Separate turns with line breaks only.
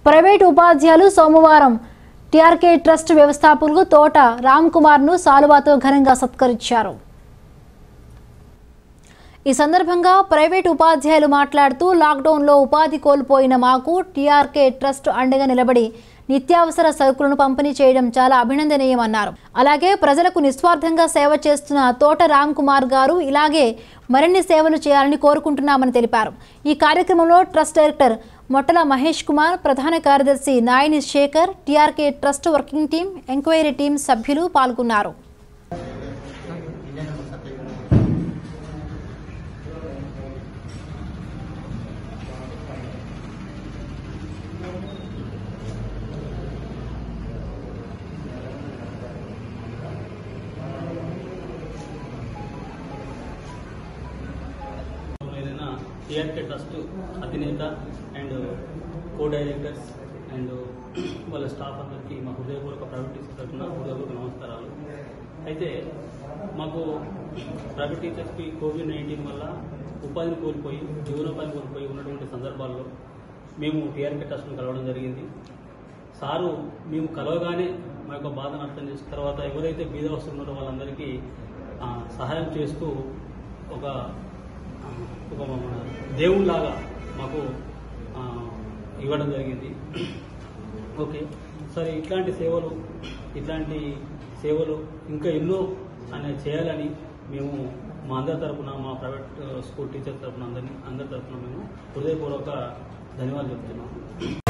private ఉపాధ్యాయులు సోమవారం TRK trust వ్యవస్థాపకులు తోట రామ్ కుమార్ ను సాలువాతో ఘనంగా సత్కరించారు ఈ సందర్భంగా ప్రైవేటు ఉపాధ్యాయులు మాట్లాడుతూ లాక్డౌన్లో ఉపాధి కోల్పోయిన మాకు టీఆర్కే ట్రస్ట్ అండగా నిలబడి నిత్యావసర సరుకులను పంపిణీ చేయడం చాలా అభినందనీయమన్నారు అలాగే ప్రజలకు నిస్వార్థంగా సేవ చేస్తున్న తోట రామ్ కుమార్ గారు ఇలాగే మరిన్ని సేవలు చేయాలని కోరుకుంటున్నామని తెలిపారు ఈ కార్యక్రమంలో ట్రస్ట్ డైరెక్టర్ మొట్టల మహేష్ కుమార్ ప్రధాన కార్యదర్శి Nayani Shekar TRK trust working team enquiry team సభ్యులు పాల్గొన్నారు
ఏదైనా టీఆర్కే ట్రస్ట్ అధినేత అండ్ కో డైరెక్టర్స్ అండ్ వాళ్ళ స్టాఫ్ అందరికీ మా హృదయపూర్వక ప్రైవేట్ టీచర్స్ తరఫున హృదయపూర్వక నమస్కారాలు అయితే మాకు ప్రైవేట్ టీచర్స్కి కోవిడ్ నైన్టీన్ వల్ల ఉపాధిని కోల్పోయి జీవనోపాధిని కోల్పోయి ఉన్నటువంటి సందర్భాల్లో మేము టీఆర్కే ట్రస్ట్ను కలవడం జరిగింది సారు మేము కలవగానే మా యొక్క బాధను అర్థం చేసిన తర్వాత ఎవరైతే బీద వస్తున్నారో వాళ్ళందరికీ ఆ, సహాయం చేస్తూ ఒక ఆ, ఒక మన దేవుళ్ళలాగా మాకు ఆ, ఇవ్వడం జరిగింది ఓకే సరే ఇట్లాంటి సేవలు ఇట్లాంటి సేవలు ఇంకా ఎన్నో అనేది చేయాలని మేము మా అందరి తరపున మా ప్రైవేట్ ఆ, స్కూల్ టీచర్ తరపున అందరినీ అందరి తరపున మేము హృదయపూర్వక ధన్యవాదాలు చెప్తున్నాము